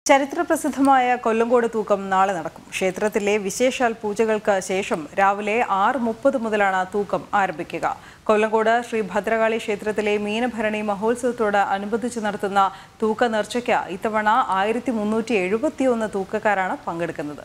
ചരിത്രപ്രസിദ്ധമായ കൊല്ലങ്കോട് തൂക്കം നാളെ നടക്കും ക്ഷേത്രത്തിലെ വിശേഷാൽ പൂജകൾക്ക് ശേഷം രാവിലെ ആറ് മുപ്പത് മുതലാണ് തൂക്കം ആരംഭിക്കുക കൊല്ലങ്കോട് ശ്രീ ഭദ്രകാളി ക്ഷേത്രത്തിലെ മീനഭരണി മഹോത്സവത്തോട് അനുബന്ധിച്ച് നടത്തുന്ന തൂക്ക നേർച്ചയ്ക്ക് ഇത്തവണ ആയിരത്തി മുന്നൂറ്റി എഴുപത്തിയൊന്ന് തൂക്കക്കാരാണ് പങ്കെടുക്കുന്നത്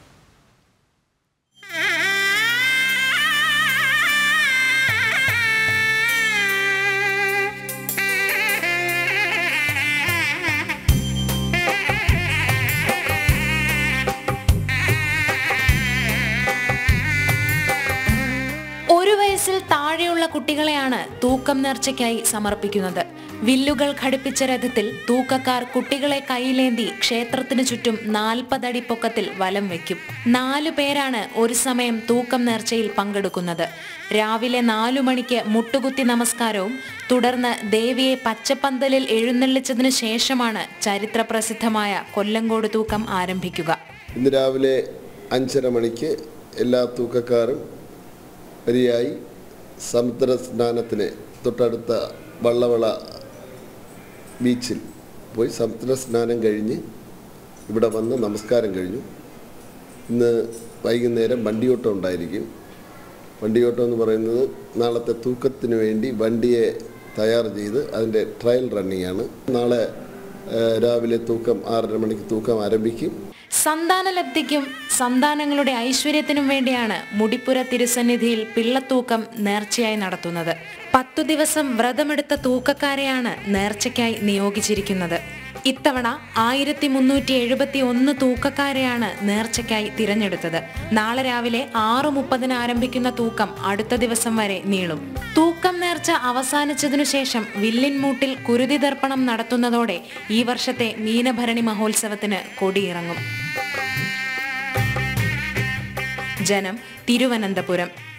ഒരു വയസ്സിൽ താഴെയുള്ള കുട്ടികളെയാണ് തൂക്കം നേർച്ചയ്ക്കായി സമർപ്പിക്കുന്നത് വില്ലുകൾ ഘടിപ്പിച്ച രഥത്തിൽ തൂക്കക്കാർ കുട്ടികളെ കൈയിലേന്തി ക്ഷേത്രത്തിനു ചുറ്റും നാൽപ്പതടി പൊക്കത്തിൽ വലം വയ്ക്കും നാലു പേരാണ് ഒരു സമയം തൂക്കം നേർച്ചയിൽ പങ്കെടുക്കുന്നത് രാവിലെ നാലു മണിക്ക് മുട്ടുകുത്തി നമസ്കാരവും തുടർന്ന് ദേവിയെ പച്ചപ്പന്തലിൽ എഴുന്നള്ളിച്ചതിനു ശേഷമാണ് ചരിത്ര പ്രസിദ്ധമായ കൊല്ലങ്കോട് തൂക്കം ആരംഭിക്കുക ഇന്ന് രാവിലെ അഞ്ചര മണിക്ക് എല്ലാ തൂക്കക്കാരും വരിയായി സമുദ്ര സ്നാനത്തിന് തൊട്ടടുത്ത വള്ളവള ബീച്ചിൽ പോയി സമുദ്ര സ്നാനം കഴിഞ്ഞ് ഇവിടെ വന്ന് നമസ്കാരം കഴിഞ്ഞു ഇന്ന് വൈകുന്നേരം വണ്ടിയോട്ടം ഉണ്ടായിരിക്കും വണ്ടിയോട്ടം എന്ന് പറയുന്നത് നാളത്തെ തൂക്കത്തിന് വേണ്ടി വണ്ടിയെ തയ്യാർ ചെയ്ത് അതിൻ്റെ ട്രയൽ റണ്ണിങ് ആണ് നാളെ ഏഹ്, രാവിലെ തൂക്കം ആറര മണിക്ക് തൂക്കം ആരംഭിക്കും സന്താനലബ്ധിക്കും സന്താനങ്ങളുടെ ഐശ്വര്യത്തിനും വേണ്ടിയാണ് മുടിപ്പുര തിരുസന്നിധിയിൽ പിള്ളത്തൂക്കം നേർച്ചയായി നടത്തുന്നത് പത്തു ദിവസം വ്രതമെടുത്ത തൂക്കക്കാരെയാണ് നേർച്ചയ്ക്കായി നിയോഗിച്ചിരിക്കുന്നത് ഇത്തവണ ആയിരത്തി മുന്നൂറ്റി എഴുപത്തി ഒന്ന് തൂക്കക്കാരെയാണ് നേർച്ചയ്ക്കായി തിരഞ്ഞെടുത്തത് നാളെ രാവിലെ ആറു മുപ്പതിന് ആരംഭിക്കുന്ന തൂക്കം അടുത്ത ദിവസം വരെ നീളും തൂക്കം നേർച്ച അവസാനിച്ചതിനു ശേഷം വില്ലിൻമൂട്ടിൽ കുരുതി ദർപ്പണം നടത്തുന്നതോടെ ഈ വർഷത്തെ മീനഭരണി മഹോത്സവത്തിന് കൊടിയിറങ്ങും ജനം തിരുവനന്തപുരം